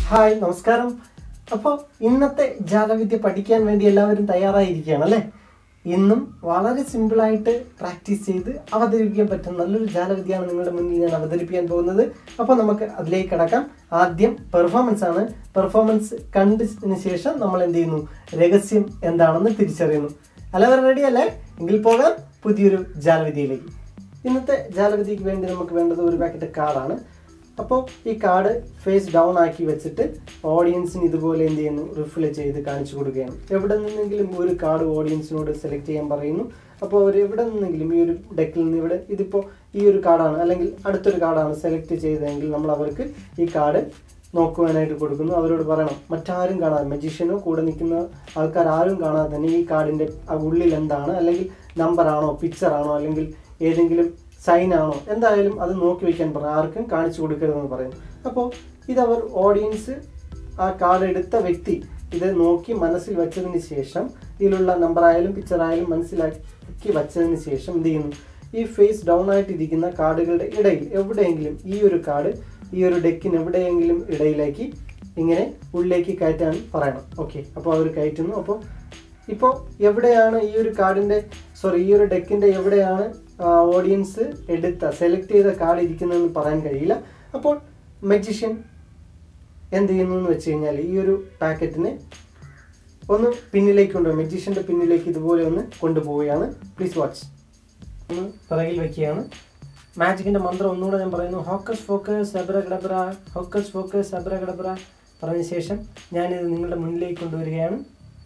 hi നമസ്കാരം അപ്പോൾ ഇന്നത്തെ ജാലവിദ്യ പഠിക്കാൻ വേണ്ടി എല്ലാവരും തയ്യാറായിരിക്കുകയാണ് അല്ലേ ഇന്നും വളരെ സിമ്പിളായിട്ട് പ്രാക്ടീസ് ചെയ്ത് അവതരിപ്പിക്കാൻ പറ്റുന്ന നല്ലൊരു ജാലവിദ്യയാണ് നിങ്ങളുടെ മുന്നിൽ ഞാൻ അവതരിപ്പിക്കാൻ പോകുന്നത് അപ്പോൾ നമുക്ക് അതിലേക്ക് കിടക്കാം ആദ്യം പെർഫോമൻസ് ആണ് പെർഫോമൻസ് കണ്ടതിന് ശേഷം നമ്മൾ എന്ത് ചെയ്യുന്നു രഹസ്യം എന്താണെന്ന് തിരിച്ചറിയുന്നു എല്ലാവരും റെഡി അല്ലേ എങ്കിൽ പോകാം പുതിയൊരു ജാലവിദ്യയിലേക്ക് ഇന്നത്തെ ജാലവിദ്യക്ക് വേണ്ടി നമുക്ക് വേണ്ടത് ഒരു പാക്കറ്റ് കാർഡാണ് അപ്പോൾ ഈ കാർഡ് ഫേസ് ഡൗൺ ആക്കി വെച്ചിട്ട് ഓഡിയൻസിന് ഇതുപോലെ എന്ത് ചെയ്യുന്നു റിഫിൽ ചെയ്ത് കാണിച്ചു കൊടുക്കുകയാണ് എവിടെ നിന്നെങ്കിലും ഒരു കാർഡ് ഓഡിയൻസിനോട് സെലക്ട് ചെയ്യാൻ പറയുന്നു അപ്പോൾ അവർ എവിടെ നിന്നെങ്കിലും ഈ ഒരു ഡെക്കിൽ നിന്ന് ഇവിടെ ഇതിപ്പോൾ ഈ ഒരു കാർഡാണ് അല്ലെങ്കിൽ അടുത്തൊരു കാർഡാണ് സെലക്ട് ചെയ്തതെങ്കിൽ നമ്മൾ അവർക്ക് ഈ കാർഡ് നോക്കുവാനായിട്ട് കൊടുക്കുന്നു അവരോട് പറയണം മറ്റാരും കാണാതെ മജീഷ്യനോ കൂടെ നിൽക്കുന്ന ആൾക്കാർ ആരും കാണാതെ തന്നെ ഈ കാർഡിൻ്റെ ഉള്ളിൽ എന്താണ് അല്ലെങ്കിൽ നമ്പറാണോ പിക്ചറാണോ അല്ലെങ്കിൽ ഏതെങ്കിലും സൈൻ ആണോ എന്തായാലും അത് നോക്കി വയ്ക്കാൻ പറ ആർക്കും കാണിച്ചു കൊടുക്കരുതെന്ന് പറയുന്നു അപ്പോൾ ഇതവർ ഓഡിയൻസ് ആ കാർഡ് എടുത്ത വ്യക്തി ഇത് നോക്കി മനസ്സിൽ വെച്ചതിന് ശേഷം ഇതിലുള്ള നമ്പർ ആയാലും പിക്ചർ ആയാലും മനസ്സിലാക്കി വെച്ചതിന് ശേഷം എന്ത് ചെയ്യുന്നു ഈ ഫേസ് ഡൗൺ ആയിട്ടിരിക്കുന്ന കാർഡുകളുടെ ഇടയിൽ എവിടെയെങ്കിലും ഈ ഒരു കാർഡ് ഈ ഒരു ഡെക്കിന് എവിടെയെങ്കിലും ഇടയിലേക്ക് ഇങ്ങനെ ഉള്ളിലേക്ക് കയറ്റാൻ പറയണം ഓക്കെ അപ്പോൾ അവർ കയറ്റുന്നു അപ്പോൾ ഇപ്പോൾ എവിടെയാണ് ഈ ഒരു കാർഡിൻ്റെ സോറി ഈ ഒരു ഡെക്കിൻ്റെ എവിടെയാണ് ഓഡിയൻസ് എടുത്ത സെലക്ട് ചെയ്ത കാർഡ് ഇരിക്കുന്നതെന്ന് പറയാൻ കഴിയില്ല അപ്പോൾ മജീഷ്യൻ എന്ത് ചെയ്യുന്നു എന്ന് വെച്ച് കഴിഞ്ഞാൽ ഈ ഒരു പാക്കറ്റിനെ ഒന്ന് പിന്നിലേക്ക് കൊണ്ടുപോകും മജീഷ്യൻ്റെ പിന്നിലേക്ക് ഇതുപോലെ ഒന്ന് കൊണ്ടുപോവുകയാണ് പ്ലീസ് വാച്ച് ഒന്ന് പിറകിൽ വെക്കുകയാണ് മാജിക്കിൻ്റെ മന്ത്രം ഒന്നുകൂടെ ഞാൻ പറയുന്നു hocus pocus abracadabra hocus pocus abracadabra പറഞ്ഞ ശേഷം ഞാനിത് നിങ്ങളുടെ മുന്നിലേക്ക് കൊണ്ടുവരികയാണ്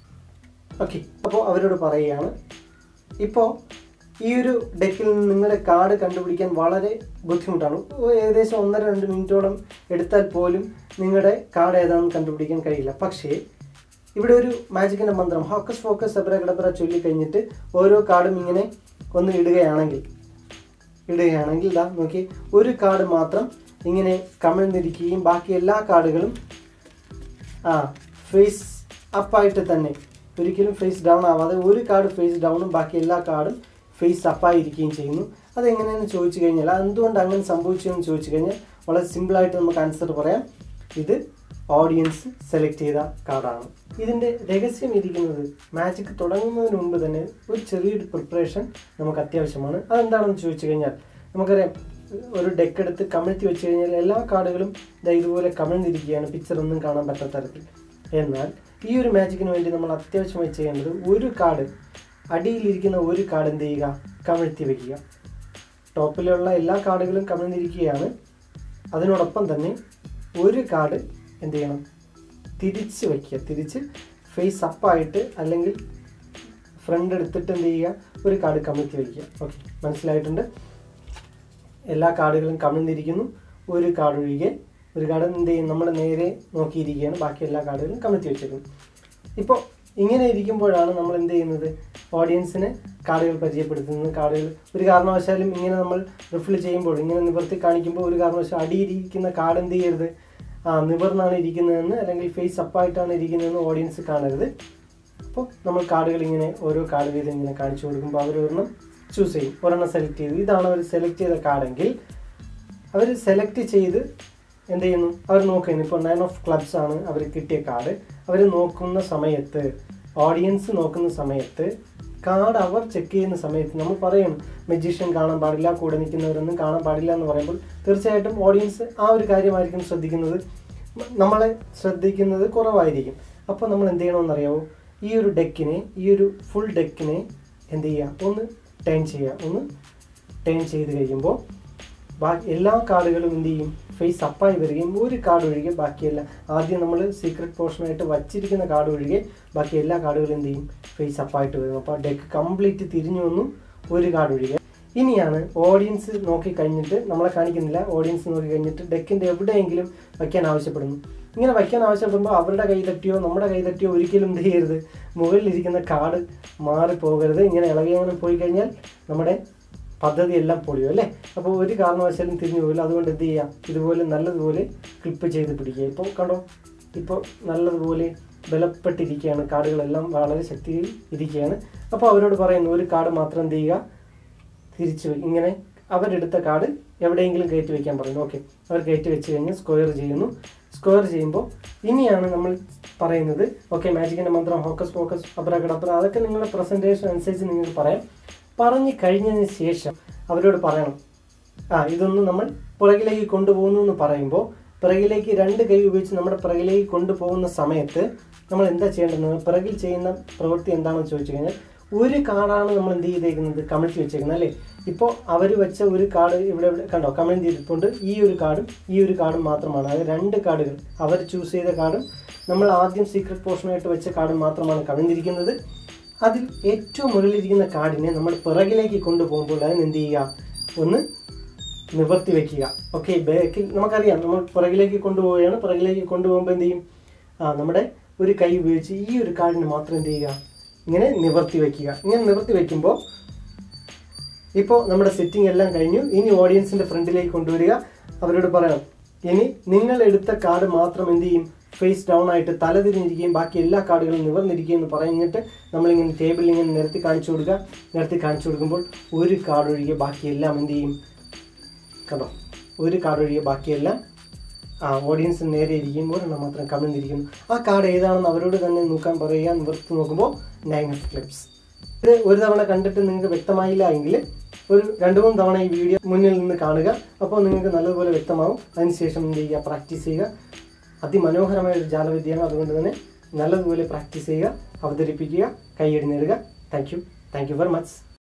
ഓക്കെ അപ്പോൾ അവരോട് പറയുകയാണ് ഇപ്പോൾ ഈ ഒരു ഡെക്കിൽ നിന്ന് നിങ്ങളുടെ കാർഡ് കണ്ടുപിടിക്കാൻ വളരെ ബുദ്ധിമുട്ടാണ് ഏകദേശം ഒന്നര രണ്ട് മിനിറ്റോളം എടുത്താൽ പോലും നിങ്ങളുടെ കാർഡ് ഏതാണെന്ന് കണ്ടുപിടിക്കാൻ കഴിയില്ല പക്ഷേ ഇവിടെ ഒരു മാജിക്കിൻ്റെ മന്ത്രം ഹോക്കസ് ഫോക്കസ് സെബറ കിടപ്പറ ചൊല്ലിക്കഴിഞ്ഞിട്ട് ഓരോ കാർഡും ഇങ്ങനെ ഒന്ന് ഇടുകയാണെങ്കിൽ ഇടുകയാണെങ്കിൽ ഇതാ നോക്കി ഒരു കാർഡ് മാത്രം ഇങ്ങനെ കമിഴ്ന്നിരിക്കുകയും ബാക്കി എല്ലാ കാർഡുകളും ആ ഫേസ് അപ്പായിട്ട് തന്നെ ഒരിക്കലും ഫേസ് ഡൗൺ ആവാതെ ഒരു കാർഡ് ഫേസ് ഡൗണും ബാക്കി എല്ലാ കാർഡും ഫേസ് അപ്പായിരിക്കുകയും ചെയ്യുന്നു അതെങ്ങനെയെന്ന് ചോദിച്ചു കഴിഞ്ഞാൽ എന്തുകൊണ്ട് അങ്ങനെ സംഭവിച്ചതെന്ന് ചോദിച്ചു കഴിഞ്ഞാൽ വളരെ സിമ്പിളായിട്ട് നമുക്ക് ആൻസർ പറയാം ഇത് ഓഡിയൻസ് സെലക്ട് ചെയ്ത കാർഡാണ് ഇതിൻ്റെ രഹസ്യം ഇരിക്കുന്നത് മാജിക് തുടങ്ങുന്നതിന് മുമ്പ് തന്നെ ഒരു ചെറിയൊരു പ്രിപ്പറേഷൻ നമുക്ക് അത്യാവശ്യമാണ് അതെന്താണെന്ന് ചോദിച്ചു കഴിഞ്ഞാൽ നമുക്കറിയാം ഒരു ഡെക്ക് എടുത്ത് കമിഴ്ത്തി വെച്ച് കഴിഞ്ഞാൽ എല്ലാ കാർഡുകളും ഇതാ ഇതുപോലെ കമിഴ്ന്നിരിക്കുകയാണ് പിക്ചർ ഒന്നും കാണാൻ പറ്റാത്ത തരത്തിൽ എന്നാൽ ഈ ഒരു മാജിക്കിന് വേണ്ടി നമ്മൾ അത്യാവശ്യമായി ചെയ്യേണ്ടത് ഒരു കാർഡ് അടിയിലിരിക്കുന്ന ഒരു കാർഡ് എന്ത് ചെയ്യുക കമിഴ്ത്തി വെക്കുക ടോപ്പിലുള്ള എല്ലാ കാർഡുകളും കമിഴ്ന്നിരിക്കുകയാണ് അതിനോടൊപ്പം തന്നെ ഒരു കാർഡ് എന്ത് ചെയ്യണം തിരിച്ച് വയ്ക്കുക തിരിച്ച് ഫേസ് അപ്പായിട്ട് അല്ലെങ്കിൽ ഫ്രണ്ട് എടുത്തിട്ട് എന്ത് ചെയ്യുക ഒരു കാർഡ് കമിഴ്ത്തി വയ്ക്കുക ഓക്കെ മനസ്സിലായിട്ടുണ്ട് എല്ലാ കാർഡുകളും കമിഴ്ന്നിരിക്കുന്നു ഒരു കാർഡ് ഒഴികെ ഒരു കാർഡ് എന്ത് ചെയ്യും നമ്മൾ നേരെ നോക്കിയിരിക്കുകയാണ് ബാക്കി എല്ലാ കാർഡുകളും കമിഴ്ത്തി വെച്ചേക്കുന്നു ഇപ്പോൾ ഇങ്ങനെ ഇരിക്കുമ്പോഴാണ് നമ്മൾ എന്ത് ചെയ്യുന്നത് ഓഡിയൻസിന് കാർഡുകൾ പരിചയപ്പെടുത്തുന്നത് കാർഡുകൾ ഒരു കാരണവശാലും ഇങ്ങനെ നമ്മൾ റിഫിൽ ചെയ്യുമ്പോൾ ഇങ്ങനെ നിവർത്തി കാണിക്കുമ്പോൾ ഒരു കാരണവശാലും അടിയിരിക്കുന്ന കാർഡ് എന്ത് ചെയ്യരുത് ആ നിവർന്നാണ് ഇരിക്കുന്നതെന്ന് അല്ലെങ്കിൽ ഫേസ് അപ്പായിട്ടാണ് ഇരിക്കുന്നതെന്ന് ഓഡിയൻസ് കാണരുത് അപ്പോൾ നമ്മൾ കാർഡുകൾ ഇങ്ങനെ ഓരോ കാർഡ് വീതം ഇങ്ങനെ കാണിച്ചു കൊടുക്കുമ്പോൾ അവർ ഒരെണ്ണം ചൂസ് ചെയ്യും ഒരെണ്ണം സെലക്ട് ചെയ്തു ഇതാണ് അവർ സെലക്ട് ചെയ്ത കാർഡെങ്കിൽ അവർ സെലക്ട് ചെയ്ത് എന്ത് ചെയ്യുന്നു അവർ നോക്കുന്നു ഇപ്പോൾ നയൻ ഓഫ് ക്ലബ്സ് ആണ് അവർ കിട്ടിയ കാർഡ് അവർ നോക്കുന്ന സമയത്ത് ഓഡിയൻസ് നോക്കുന്ന സമയത്ത് കാർഡ് അവർ ചെക്ക് ചെയ്യുന്ന സമയത്ത് നമ്മൾ പറയും മജീഷ്യൻ കാണാൻ പാടില്ല കൂടെ നിൽക്കുന്നവരൊന്നും കാണാൻ പാടില്ല എന്ന് പറയുമ്പോൾ തീർച്ചയായിട്ടും ഓഡിയൻസ് ആ ഒരു കാര്യമായിരിക്കും ശ്രദ്ധിക്കുന്നത് നമ്മളെ ശ്രദ്ധിക്കുന്നത് കുറവായിരിക്കും അപ്പോൾ നമ്മൾ എന്ത് ചെയ്യണമെന്നറിയാമോ ഈ ഒരു ഡെക്കിനെ ഈ ഒരു ഫുൾ ഡെക്കിനെ എന്ത് ചെയ്യുക ഒന്ന് ടേൺ ചെയ്യുക ഒന്ന് ടേൺ ചെയ്ത് കഴിയുമ്പോൾ ബാക്കി എല്ലാ കാർഡുകളും എന്ത് ചെയ്യും ഫേസ് അപ്പായി വരികയും ഒരു കാർഡ് ഒഴികെ ബാക്കിയെല്ലാം ആദ്യം നമ്മൾ സീക്രട്ട് പോർഷനായിട്ട് വച്ചിരിക്കുന്ന കാർഡ് ഒഴികെ ബാക്കി എല്ലാ കാർഡുകളും എന്ത് ചെയ്യും ഫേസ് അപ്പായിട്ട് വരും അപ്പോൾ ഡെക്ക് കംപ്ലീറ്റ് തിരിഞ്ഞു വന്നു ഒരു കാർഡ് ഒഴികെ ഇനിയാണ് ഓഡിയൻസ് നോക്കി കഴിഞ്ഞിട്ട് നമ്മളെ കാണിക്കുന്നില്ല ഓഡിയൻസ് നോക്കി കഴിഞ്ഞിട്ട് ഡെക്കിൻ്റെ എവിടെയെങ്കിലും വയ്ക്കാൻ ആവശ്യപ്പെടുന്നു ഇങ്ങനെ വയ്ക്കാൻ ആവശ്യപ്പെടുമ്പോൾ അവരുടെ കൈ തട്ടിയോ നമ്മുടെ കൈ തട്ടിയോ ഒരിക്കലും എന്ത് ചെയ്യരുത് മുകളിലിരിക്കുന്ന കാർഡ് മാറിപ്പോകരുത് ഇങ്ങനെ ഇളകി അങ്ങനെ പോയി കഴിഞ്ഞാൽ നമ്മുടെ പദ്ധതി എല്ലാം പൊളിയും അല്ലേ അപ്പോൾ ഒരു കാരണവശാലും തിരിഞ്ഞു പോകില്ല അതുകൊണ്ട് എന്ത് ചെയ്യുക ഇതുപോലെ നല്ലതുപോലെ ക്ലിപ്പ് ചെയ്ത് പിടിക്കുക ഇപ്പോൾ കണ്ടോ ഇപ്പോൾ നല്ലതുപോലെ ബലപ്പെട്ടിരിക്കുകയാണ് കാർഡുകളെല്ലാം വളരെ ശക്തിയിൽ ഇരിക്കുകയാണ് അപ്പോൾ അവരോട് പറയുന്നു ഒരു കാർഡ് മാത്രം എന്ത് ചെയ്യുക തിരിച്ചു ഇങ്ങനെ അവരെടുത്ത കാർഡ് എവിടെയെങ്കിലും കയറ്റി വെക്കാൻ പറയുന്നു ഓക്കെ അവർ കയറ്റി വെച്ച് കഴിഞ്ഞ് സ്ക്വയർ ചെയ്യുന്നു സ്ക്വയർ ചെയ്യുമ്പോൾ ഇനിയാണ് നമ്മൾ പറയുന്നത് ഓക്കെ മാജിക്കിൻ്റെ മന്ത്രം ഹോക്കസ് ഫോക്കസ് അബ്രാക്കടപ്ര അതൊക്കെ നിങ്ങളുടെ പ്രസൻറ്റേഷൻ അനുസരിച്ച് നിങ്ങൾക്ക് പറയാം പറഞ്ഞു കഴിഞ്ഞതിന് ശേഷം അവരോട് പറയണം ആ ഇതൊന്ന് നമ്മൾ പുറകിലേക്ക് കൊണ്ടുപോകുന്നു എന്ന് പറയുമ്പോൾ പിറകിലേക്ക് രണ്ട് കൈ ഉപയോഗിച്ച് നമ്മുടെ പിറകിലേക്ക് കൊണ്ടുപോകുന്ന സമയത്ത് നമ്മൾ എന്താ ചെയ്യേണ്ടത് പിറകിൽ ചെയ്യുന്ന പ്രവൃത്തി എന്താണെന്ന് ചോദിച്ചു കഴിഞ്ഞാൽ ഒരു കാർഡാണ് നമ്മൾ എന്ത് ചെയ്തേക്കുന്നത് കമഴ്ത്തി വെച്ചേക്കുന്നത് അല്ലേ ഇപ്പോൾ അവർ വെച്ച ഒരു കാർഡ് ഇവിടെ ഇവിടെ കണ്ടോ കമന്റ് ചെയ്തിട്ടുണ്ട് ഈ ഒരു കാർഡും ഈ ഒരു കാർഡും മാത്രമാണ് അത് രണ്ട് കാർഡുകൾ അവർ ചൂസ് ചെയ്ത കാർഡും നമ്മൾ ആദ്യം സീക്രട്ട് പോർഷനായിട്ട് വെച്ച കാർഡും മാത്രമാണ് കമഴ്ന്നിരിക്കുന്നത് അതിൽ ഏറ്റവും മുകളിലിരിക്കുന്ന കാർഡിനെ നമ്മൾ പിറകിലേക്ക് കൊണ്ടുപോകുമ്പോൾ അതിന് എന്ത് ചെയ്യുക ഒന്ന് നിവർത്തി വെക്കുക ഓക്കെ ബാക്കിൽ നമുക്കറിയാം നമ്മൾ പുറകിലേക്ക് കൊണ്ടുപോവുകയാണ് പുറകിലേക്ക് കൊണ്ടുപോകുമ്പോൾ എന്ത് ചെയ്യും ആ നമ്മുടെ ഒരു കൈ ഉപയോഗിച്ച് ഈ ഒരു കാർഡിന് മാത്രം എന്ത് ചെയ്യുക ഇങ്ങനെ നിവർത്തി വെക്കുക ഇങ്ങനെ നിവർത്തി വെക്കുമ്പോൾ ഇപ്പോൾ നമ്മുടെ സെറ്റിംഗ് എല്ലാം കഴിഞ്ഞു ഇനി ഓഡിയൻസിന്റെ ഫ്രണ്ടിലേക്ക് കൊണ്ടുവരിക അവരോട് പറയണം ഇനി നിങ്ങൾ എടുത്ത കാർഡ് മാത്രം എന്ത് ചെയ്യും ഫേസ് ഡൗൺ ആയിട്ട് തല തിരിഞ്ഞിരിക്കുകയും ബാക്കി എല്ലാ കാർഡുകളും നിവർന്നിരിക്കുകയും എന്ന് പറഞ്ഞിട്ട് നമ്മളിങ്ങനെ ടേബിളിൽ ഇങ്ങനെ നിരത്തി കാണിച്ചു കൊടുക്കുക നിരത്തി കാണിച്ചു കൊടുക്കുമ്പോൾ ഒരു കാർഡ് ഒഴികെ ബാക്കി എല്ലാം എന്ത് ചെയ്യും കണ്ടോ ഒരു കാർഡ് ഒഴികെ ബാക്കിയെല്ലാം ആ ഓഡിയൻസിന് നേരെ ഇരിക്കും ഒരെണ്ണം മാത്രം കമിഴ്ന്നിരിക്കുന്നു ആ കാർഡ് ഏതാണെന്ന് അവരോട് തന്നെ നോക്കാൻ പറയുക നിവർത്തി നോക്കുമ്പോൾ നയൻ ഓഫ് ക്ലിപ്സ് ഇത് ഒരു തവണ കണ്ടിട്ട് നിങ്ങൾക്ക് വ്യക്തമായില്ല എങ്കിൽ ഒരു രണ്ട് മൂന്ന് തവണ ഈ വീഡിയോ മുന്നിൽ നിന്ന് കാണുക അപ്പോൾ നിങ്ങൾക്ക് നല്ലതുപോലെ വ്യക്തമാവും അതിനുശേഷം എന്ത് ചെയ്യുക പ്രാക്ടീസ് ചെയ്യുക അതിമനോഹരമായ ഒരു ജാലവിദ്യയാണ് അതുകൊണ്ട് തന്നെ നല്ലതുപോലെ പ്രാക്ടീസ് ചെയ്യുക അവതരിപ്പിക്കുക കൈയടി നേടുക thank you thank you very much